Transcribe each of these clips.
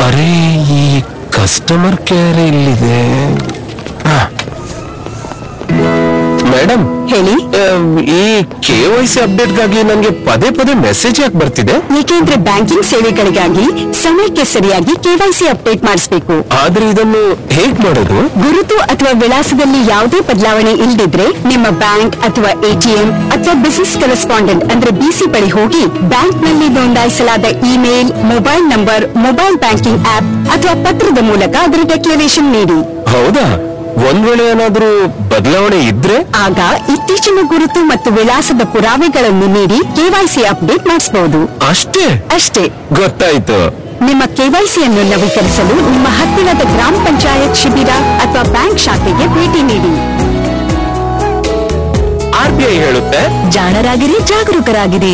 ಅರೆ ಈ customer care ಇಲ್ಲಿದೆ ಮೇಡಮ್ ಹೇಳಿ ಈ ಕೆ ವೈ ಸಿ ಅಪ್ಡೇಟ್ಗಾಗಿ ನನಗೆ ಪದೇ ಪದೇ ಮೆಸೇಜ್ ಯಾಕೆ ಬರ್ತಿದೆ ಏಕೆಂದ್ರೆ ಬ್ಯಾಂಕಿಂಗ್ ಸೇವೆಗಳಿಗಾಗಿ ಸಮಯಕ್ಕೆ ಸರಿಯಾಗಿ ಕೆವೈಸಿ ಅಪ್ಡೇಟ್ ಮಾಡಿಸಬೇಕು ಆದ್ರೆ ಇದನ್ನು ಹೇಗ್ ಮಾಡೋದು ಗುರುತು ಅಥವಾ ವಿಳಾಸದಲ್ಲಿ ಯಾವುದೇ ಬದಲಾವಣೆ ಇಲ್ಲದಿದ್ರೆ ನಿಮ್ಮ ಬ್ಯಾಂಕ್ ಅಥವಾ ಎಟಿಎಂ ಅಥವಾ ಬಿಸಿನೆಸ್ ಕರೆಸ್ಪಾಂಡೆಂಟ್ ಅಂದ್ರೆ ಬಿಸಿ ಬಳಿ ಹೋಗಿ ಬ್ಯಾಂಕ್ ನಲ್ಲಿ ನೋಂದಾಯಿಸಲಾದ email mobile number mobile banking app ಅಥವಾ ಪತ್ರದ ಮೂಲಕ ಅದರ ಡೆಕ್ಲರೇಷನ್ ನೀಡಿ ಹೌದಾ ಒಂದ್ ವೇಳೆ ಏನಾದ್ರೂ ಬದಲಾವಣೆ ಇದ್ರೆ ಆಗ ಇತ್ತೀಚಿನ ಗುರುತು ಮತ್ತು ವಿಳಾಸದ ಪುರಾವೆಗಳನ್ನು ನೀಡಿ ಕೆವೈಸಿ ಅಪ್ಡೇಟ್ ಮಾಡಿಸಬಹುದು ಅಷ್ಟೇ ಅಷ್ಟೇ ಗೊತ್ತಾಯ್ತು ನಿಮ್ಮ ಕೆವೈಸಿಯನ್ನು ನವೀಕರಿಸಲು ನಿಮ್ಮ ಹತ್ತಿರದ ಗ್ರಾಮ ಪಂಚಾಯತ್ ಶಿಬಿರ ಅಥವಾ ಬ್ಯಾಂಕ್ ಶಾಖೆಗೆ ಭೇಟಿ ನೀಡಿ ಆರ್ ಬಿ ಐ ಹೇಳುತ್ತೆ ಜಾಣರಾಗಿರಿ ಜಾಗರೂಕರಾಗಿರಿ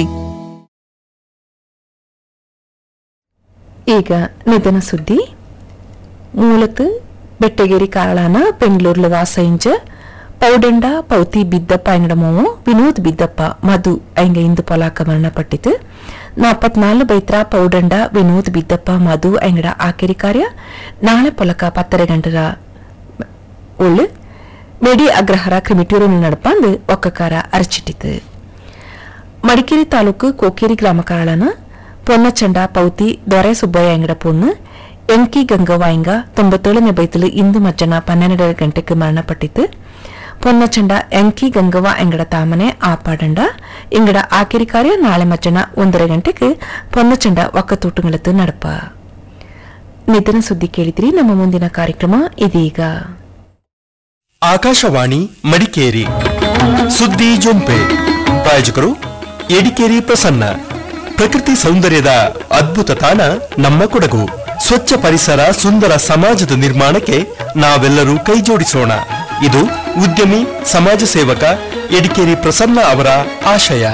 ಈಗ ನಿಧನ ಸುದ್ದಿ ಮೂಲತು ಬೆಟ್ಟಗೇರಿ ಕಾರಳಾನ ಬೆಂಗಳೂರು ವಾಸೈಂಜ ಪೌಡೆಂಡ ಪೌತಿ ಬಿದ್ದಪ್ಪ ಎಂಗಡ ಮೋವು ವಿನೋದ್ ಬಿದ್ದಪ್ಪ ಮಧು ಎಂಗ ಇಂದು ಪೊಲಾಕ ಮರಣಪಟ್ಟಿತು ನಾಪತ್ನಾಲು ಬೈತ್ರ ಪೌಡಂಡ ವಿನೋದ್ ಬಿದ್ದಪ್ಪ ಮಧು ಎಂಗಡ ಆಕೆರಿ ಕಾರ್ಯ ನಾಳೆ ಪೊಲಕ ಪತ್ತರೆ ಗಂಟರ ಉಳ್ಳು ಮೆಡಿ ಅಗ್ರಹಾರ ಕ್ರಿಮಿಟ್ಯೂರನ್ನು ನಡಪಂದು ಒಕ್ಕಕಾರ ಅರಚಿಟ್ಟಿತು ಮಡಿಕೇರಿ ತಾಲೂಕು ಕೋಕೇರಿ ಗ್ರಾಮ ಕಾರಳನ ಪೊನ್ನಚಂಡ ಪೌತಿ ದೊರೆ ಸುಬ್ಬಯ್ಯ ಎಂಗಡ ಪೊಣ್ಣು ಎಂಕಿ ಗಂಗವ್ವಾಯಿಂಗ ತೊಂಬತ್ತೇಳನೇ ಬೈತಲು ಇಂದು ಮಧ್ಯಾಹ್ನ ಪನ್ನೆರಡು ಗಂಟೆಗೆ ಮರಣಪಟ್ಟಿತು ಪೊನ್ನಚಂಡ ಎಂಕಿ ಗಂಗವ್ವ ಎಂಗಡ ತಾಮನೆ ಆಪಾಡಂಡ ಇಂಗಡ ಆಕಿರಿ ಕಾರ್ಯ ನಾಳೆ ಮಧ್ಯಾಹ್ನ ಒಂದರ ಗಂಟೆಗೆ ಪೊನ್ನಚಂಡ ಒಕ್ಕತೂಟುಗಳತ್ತು ನಡಪ ನಿಧನ ಸುದ್ದಿ ಕೇಳಿದ್ರಿ ನಮ್ಮ ಮುಂದಿನ ಕಾರ್ಯಕ್ರಮ ಇದೀಗ ಆಕಾಶವಾಣಿ ಮಡಿಕೇರಿ ಸುದ್ದಿ ಜೊಂಪೆ ಪ್ರಾಯೋಜಕರು ಎಡಿಕೇರಿ ಪ್ರಸನ್ನ ಪ್ರಕೃತಿ ಸೌಂದರ್ಯದ ಅದ್ಭುತ ತಾಣ ನಮ್ಮ ಕೊಡಗು ಸ್ವಚ್ಛ ಪರಿಸರ ಸುಂದರ ಸಮಾಜದ ನಿರ್ಮಾಣಕ್ಕೆ ನಾವೆಲ್ಲರೂ ಕೈಜೋಡಿಸೋಣ ಇದು ಉದ್ಯಮಿ ಸಮಾಜ ಸೇವಕ ಎಡಿಕೇರಿ ಪ್ರಸನ್ನ ಅವರ ಆಶಯ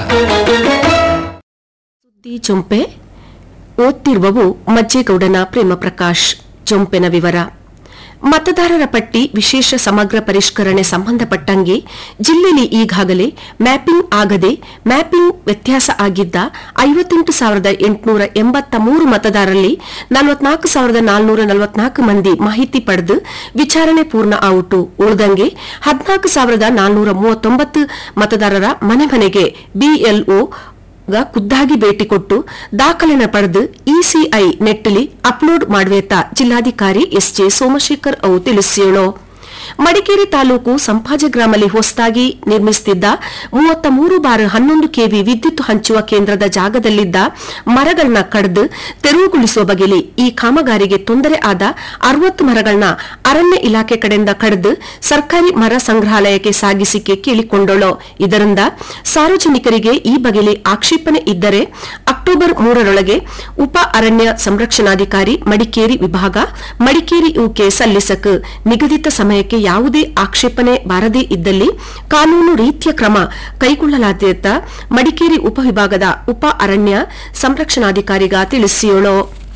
ಸುದ್ದಿ ಚೊಂಪೆ ಓದ್ತಿರುವವು ಮಜ್ಜೇಗೌಡನ ಪ್ರೇಮ ಪ್ರಕಾಶ್ ಚೊಂಪೆನ ವಿವರ ಮತದಾರರ ಪಟ್ಟಿ ವಿಶೇಷ ಸಮಗ್ರ ಪರಿಷ್ಕರಣೆ ಸಂಬಂಧಪಟ್ಟಂಗೆ ಜಿಲ್ಲೆಯಲ್ಲಿ ಈಗಾಗಲೇ ಮ್ಯಾಪಿಂಗ್ ಆಗದೆ ಮ್ಯಾಪಿಂಗ್ ವ್ಯತ್ಯಾಸ ಆಗಿದ್ದ ಐವತ್ತೆಂಟು ಸಾವಿರದ ಎಂಟುನೂರ ಎಂಬತ್ತ ಮೂರು ಮತದಾರರಲ್ಲಿ ನಲವತ್ನಾಲ್ಕು ಸಾವಿರದ ನಾಲ್ನೂರ ನಲವತ್ನಾಲ್ಕು ಮಂದಿ ಮಾಹಿತಿ ಪಡೆದು ವಿಚಾರಣೆ ಪೂರ್ಣ ಆವುಟು ಉಳಿದಂಗೆ ಹದಿನಾಲ್ಕು ಸಾವಿರದ ನಾಲ್ನೂರ ಮೂವತ್ತೊಂಬತ್ತು ಮತದಾರರ ಮನೆ ಮನೆಗೆ ಬಿಎಲ್ಒ ಗ ಖುದ್ದಾಗಿ ಭೇಟಿ ಕೊಟ್ಟು ದಾಖಲೆನ ಪಡೆದು ಇಸಿಐ ನೆಟ್ಟಲಿ ಅಪ್ಲೋಡ್ ಮಾಡುವೇತ ಜಿಲ್ಲಾಧಿಕಾರಿ ಎಸ್ ಜೆ ಸೋಮಶೇಖರ್ ಅವು ತಿಳಿಸಿಯೋಳು ಮಡಿಕೇರಿ ತಾಲೂಕು ಸಂಪಾಜ ಗ್ರಾಮಲ್ಲಿ ಹೊಸದಾಗಿ ನಿರ್ಮಿಸುತ್ತಿದ್ದ ಮೂವತ್ತ ಮೂರು ಬಾರ್ ಹನ್ನೊಂದು ಕೆವಿ ವಿದ್ಯುತ್ ಹಂಚುವ ಕೇಂದ್ರದ ಜಾಗದಲ್ಲಿದ್ದ ಮರಗಳನ್ನ ಕಡಿದು ತೆರವುಗೊಳಿಸುವ ಬಗೆಯಲ್ಲಿ ಈ ಕಾಮಗಾರಿಗೆ ತೊಂದರೆ ಆದ ಅರವತ್ತು ಮರಗಳನ್ನ ಅರಣ್ಯ ಇಲಾಖೆ ಕಡೆಯಿಂದ ಕಡಿದು ಸರ್ಕಾರಿ ಮರ ಸಂಗ್ರಹಾಲಯಕ್ಕೆ ಸಾಗಿಸಿಕೆ ಕೇಳಿಕೊಂಡಳು ಇದರಿಂದ ಸಾರ್ವಜನಿಕರಿಗೆ ಈ ಬಗೆಯಲ್ಲಿ ಆಕ್ಷೇಪಣೆ ಇದ್ದರೆ ಅಕ್ಟೋಬರ್ ಮೂರರೊಳಗೆ ಉಪ ಅರಣ್ಯ ಸಂರಕ್ಷಣಾಧಿಕಾರಿ ಮಡಿಕೇರಿ ವಿಭಾಗ ಮಡಿಕೇರಿ ಯುಕೆ ಸಲ್ಲಿಸಕ್ ನಿಗದಿತ ಸಮಯಕ್ಕೆ ಯಾವುದೇ ಆಕ್ಷೇಪಣೆ ಬಾರದೇ ಇದ್ದಲ್ಲಿ ಕಾನೂನು ರೀತಿಯ ಕ್ರಮ ಕೈಗೊಳ್ಳಲಾಗುತ್ತ ಮಡಿಕೇರಿ ಉಪವಿಭಾಗದ ಉಪ ಅರಣ್ಯ ಸಂರಕ್ಷಣಾಧಿಕಾರಿಗ ತಿಳಿಸಿಯೋಳು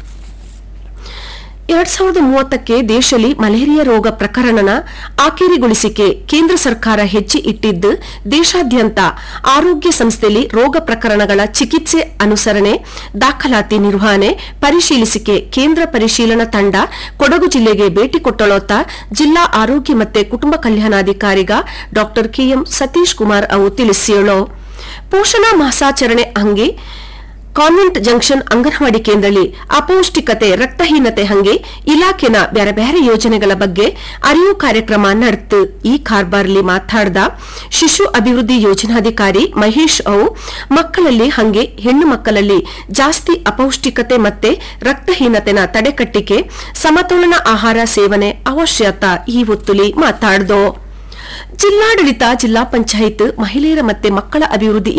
ಎರಡ್ ಸಾವಿರದ ಮೂವತ್ತಕ್ಕೆ ದೇಶದಲ್ಲಿ ಮಲೇರಿಯಾ ರೋಗ ಪ್ರಕರಣನ ಆಖೇರಿಗೊಳಿಸಿಕೆ ಕೇಂದ್ರ ಸರ್ಕಾರ ಹೆಜ್ಜೆ ಇಟ್ಟಿದ್ದು ದೇಶಾದ್ಯಂತ ಆರೋಗ್ಯ ಸಂಸ್ಥೆಯಲ್ಲಿ ರೋಗ ಪ್ರಕರಣಗಳ ಚಿಕಿತ್ಸೆ ಅನುಸರಣೆ ದಾಖಲಾತಿ ನಿರ್ವಹಣೆ ಪರಿಶೀಲಿಸಿಕೆ ಕೇಂದ್ರ ಪರಿಶೀಲನಾ ತಂಡ ಕೊಡಗು ಜಿಲ್ಲೆಗೆ ಭೇಟಿ ಕೊಟ್ಟಳೋತ ಜಿಲ್ಲಾ ಆರೋಗ್ಯ ಮತ್ತೆ ಕುಟುಂಬ ಕಲ್ಯಾಣಾಧಿಕಾರಿಗ ಡಾ ಕೆಎಂ ಸತೀಶ್ ಕುಮಾರ್ ಅವು ತಿಳಿಸಿಯೋಳು ಪೋಷಣಾ ಮಾಸಾಚರಣೆ ಹಂಗೆ ಕಾನ್ವೆಂಟ್ ಜಂಕ್ಷನ್ ಅಂಗನವಾಡಿ ಕೇಂದ್ರದಲ್ಲಿ ಅಪೌಷ್ಟಿಕತೆ ರಕ್ತಹೀನತೆ ಹಂಗೆ ಇಲಾಖೆನ ಬ್ಯಾರೆ ಬ್ಯಾರೆ ಯೋಜನೆಗಳ ಬಗ್ಗೆ ಅರಿವು ಕಾರ್ಯಕ್ರಮ ನಡೆತು ಈ ಕಾರ್ಬಾರ್ಲಿ ಮಾತಾಡ್ದ ಶಿಶು ಅಭಿವೃದ್ಧಿ ಯೋಜನಾಧಿಕಾರಿ ಮಹೇಶ್ ಅವು ಮಕ್ಕಳಲ್ಲಿ ಹಂಗೆ ಹೆಣ್ಣು ಮಕ್ಕಳಲ್ಲಿ ಜಾಸ್ತಿ ಅಪೌಷ್ಟಿಕತೆ ಮತ್ತೆ ರಕ್ತಹೀನತೆನ ತಡೆಗಟ್ಟಿಕೆ ಸಮತೋಲನ ಆಹಾರ ಸೇವನೆ ಅವಶ್ಯಕ ಈ ಒತ್ತುಲಿ ಮಾತಾಡ್ದೋ ಜಿಲ್ಲಾಡಳಿತ ಜಿಲ್ಲಾ ಪಂಚಾಯತ್ ಮಹಿಳೆಯರ ಮತ್ತೆ ಮಕ್ಕಳ ಅಭಿವೃದ್ಧಿ